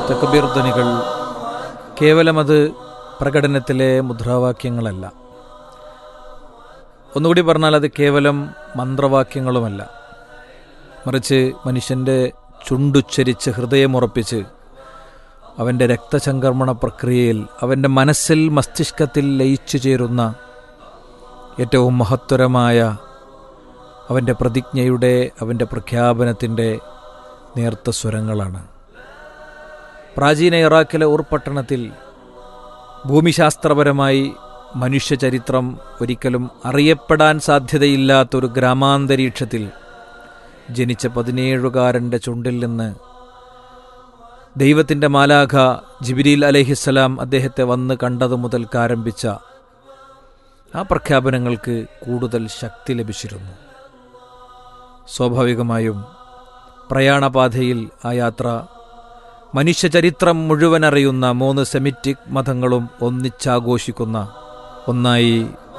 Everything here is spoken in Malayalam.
തക്ബീർ ധ്വനികൾ കേവലം അത് പ്രകടനത്തിലെ മുദ്രാവാക്യങ്ങളല്ല ഒന്നുകൂടി പറഞ്ഞാൽ അത് കേവലം മന്ത്രവാക്യങ്ങളുമല്ല മറിച്ച് മനുഷ്യൻ്റെ ചുണ്ടുച്ചരിച്ച് ഹൃദയമുറപ്പിച്ച് അവൻ്റെ രക്തചംക്രമണ പ്രക്രിയയിൽ അവൻ്റെ മനസ്സിൽ മസ്തിഷ്കത്തിൽ ലയിച്ചു ചേരുന്ന ഏറ്റവും മഹത്തരമായ അവൻ്റെ പ്രതിജ്ഞയുടെ അവൻ്റെ പ്രഖ്യാപനത്തിൻ്റെ നേർത്ത സ്വരങ്ങളാണ് പ്രാചീന ഇറാഖിലെ ഉർപട്ടണത്തിൽ ഭൂമിശാസ്ത്രപരമായി മനുഷ്യചരിത്രം ഒരിക്കലും അറിയപ്പെടാൻ സാധ്യതയില്ലാത്തൊരു ഗ്രാമാന്തരീക്ഷത്തിൽ ജനിച്ച പതിനേഴുകാരൻ്റെ ചുണ്ടിൽ നിന്ന് ദൈവത്തിൻ്റെ മാലാഖ ജിബിരിൽ അലഹിസ്സലാം അദ്ദേഹത്തെ വന്ന് കണ്ടതു മുതൽക്കാരംഭിച്ച ആ പ്രഖ്യാപനങ്ങൾക്ക് കൂടുതൽ ശക്തി ലഭിച്ചിരുന്നു സ്വാഭാവികമായും പ്രയാണപാതയിൽ ആ യാത്ര മനുഷ്യചരിത്രം മുഴുവൻ അറിയുന്ന മൂന്ന് സെമിറ്റിക് മതങ്ങളും ഒന്നിച്ചാഘോഷിക്കുന്ന ഒന്നായി